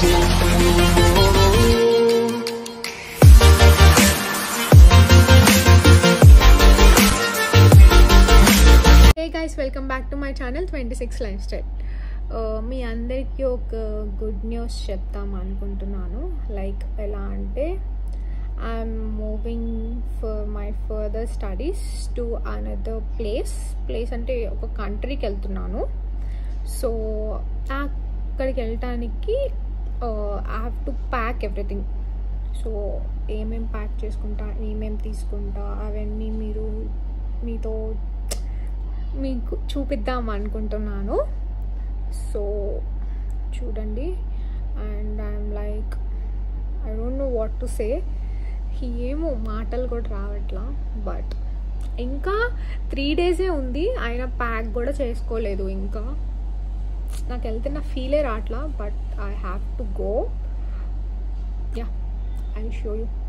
hey guys welcome back to my channel twenty six lifestyle మీ అందరికీ ఒక good news చెప్తాం అనుకుంటున్నాను లైక్ ఎలా అంటే I'm moving for my further studies to another place place అంటే ఒక కంట్రీకి వెళ్తున్నాను సో అక్కడికి వెళ్ళటానికి I have to pack everything so ఏమేం ప్యాక్ చేసుకుంటా ఏమేం తీసుకుంటా అవన్నీ మీరు మీతో మీకు చూపిద్దాం అనుకుంటున్నాను సో చూడండి and I'm like I don't know what to say ఏమో మాటలు కూడా రావట్లా బట్ ఇంకా త్రీ డేసే ఉంది ఆయన ప్యాక్ కూడా చేసుకోలేదు ఇంకా నాకు వెళ్తున్న ఫీలే రావట్లా but I have to go yeah I show you